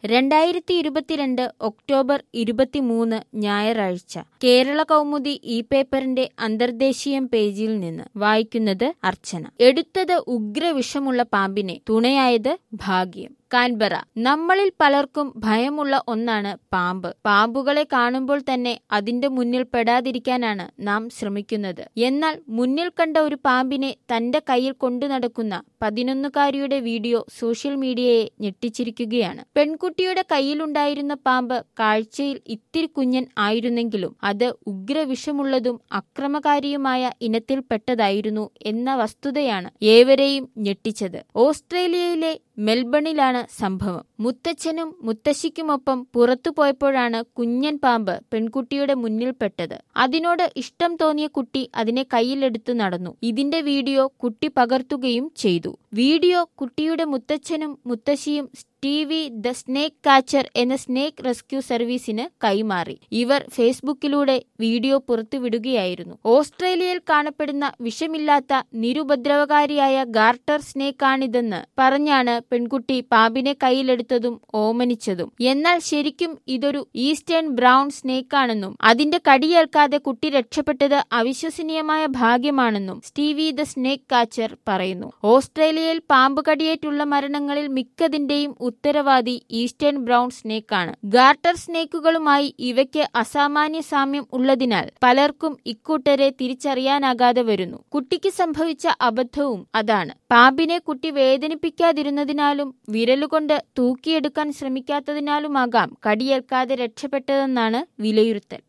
രണ്ടായിരത്തി ഇരുപത്തിരണ്ട് ഒക്ടോബർ ഇരുപത്തിമൂന്ന് ഞായറാഴ്ച കേരള കൗമുദി ഈ പേപ്പറിന്റെ അന്തർദേശീയം പേജിൽ നിന്ന് വായിക്കുന്നത് അർച്ചന എടുത്തത് ഉഗ്രവിഷമുള്ള പാമ്പിനെ തുണയായത് ഭാഗ്യം കാൻബറ നമ്മളിൽ പലർക്കും ഭയമുള്ള ഒന്നാണ് പാമ്പ് പാമ്പുകളെ കാണുമ്പോൾ തന്നെ അതിന്റെ മുന്നിൽ പെടാതിരിക്കാനാണ് നാം ശ്രമിക്കുന്നത് എന്നാൽ മുന്നിൽ കണ്ട ഒരു പാമ്പിനെ തന്റെ കയ്യിൽ കൊണ്ടു നടക്കുന്ന പതിനൊന്നുകാരിയുടെ വീഡിയോ സോഷ്യൽ മീഡിയയെ ഞെട്ടിച്ചിരിക്കുകയാണ് പെൺകുട്ടിയുടെ കയ്യിലുണ്ടായിരുന്ന പാമ്പ് കാഴ്ചയിൽ ഇത്തിരി കുഞ്ഞൻ ആയിരുന്നെങ്കിലും അത് ഉഗ്രവിഷമുള്ളതും അക്രമകാരിയുമായ ഇനത്തിൽപ്പെട്ടതായിരുന്നു എന്ന വസ്തുതയാണ് ഏവരെയും ഞെട്ടിച്ചത് ഓസ്ട്രേലിയയിലെ മെൽബണിലാണ് സംഭവം മുത്തച്ഛനും മുത്തശ്ശിക്കുമൊപ്പം പുറത്തു പോയപ്പോഴാണ് കുഞ്ഞൻ പാമ്പ് പെൺകുട്ടിയുടെ മുന്നിൽപ്പെട്ടത് അതിനോട് ഇഷ്ടം തോന്നിയ കുട്ടി അതിനെ കയ്യിലെടുത്തു നടന്നു ഇതിന്റെ വീഡിയോ കുട്ടി പകർത്തുകയും ചെയ്തു വീഡിയോ കുട്ടിയുടെ മുത്തച്ഛനും മുത്തശ്ശിയും ടി ദ സ്നേക്ക് കാച്ചർ എന്ന സ്നേക്ക് റെസ്ക്യൂ സർവീസിന് കൈമാറി ഇവർ ഫേസ്ബുക്കിലൂടെ വീഡിയോ പുറത്തുവിടുകയായിരുന്നു ഓസ്ട്രേലിയയിൽ കാണപ്പെടുന്ന വിഷമില്ലാത്ത നിരുപദ്രവകാരിയായ ഗാർട്ടർ സ്നേക്കാണിതെന്ന് പറഞ്ഞാണ് പെൺകുട്ടി പാമ്പിനെ കയ്യിലെടുത്തതും ഓമനിച്ചതും എന്നാൽ ശരിക്കും ഇതൊരു ഈസ്റ്റേൺ ബ്രൗൺ സ്നേക്കാണെന്നും അതിന്റെ കടിയേൽക്കാതെ കുട്ടി രക്ഷപ്പെട്ടത് അവിശ്വസനീയമായ ഭാഗ്യമാണെന്നും സ്റ്റീവി ദ സ്നേക്ക് കാച്ചർ പറയുന്നു ഓസ്ട്രേലിയയിൽ പാമ്പ് കടിയേറ്റുള്ള മരണങ്ങളിൽ മിക്കതിന്റെയും ഉത്തരവാദി ഈസ്റ്റേൺ ബ്രൗൺ സ്നേക്കാണ് ഗാർട്ടർ സ്നേക്കുകളുമായി ഇവയ്ക്ക് അസാമാന്യ സാമ്യം ഉള്ളതിനാൽ പലർക്കും ഇക്കൂട്ടരെ തിരിച്ചറിയാനാകാതെ വരുന്നു കുട്ടിക്ക് സംഭവിച്ച അബദ്ധവും അതാണ് പാമ്പിനെ കുട്ടി വേദനിപ്പിക്കാതിരുന്നതിനാലും വിരലുകൊണ്ട് തൂക്കിയെടുക്കാൻ ശ്രമിക്കാത്തതിനാലുമാകാം കടിയേൽക്കാതെ രക്ഷപ്പെട്ടതെന്നാണ് വിലയിരുത്തൽ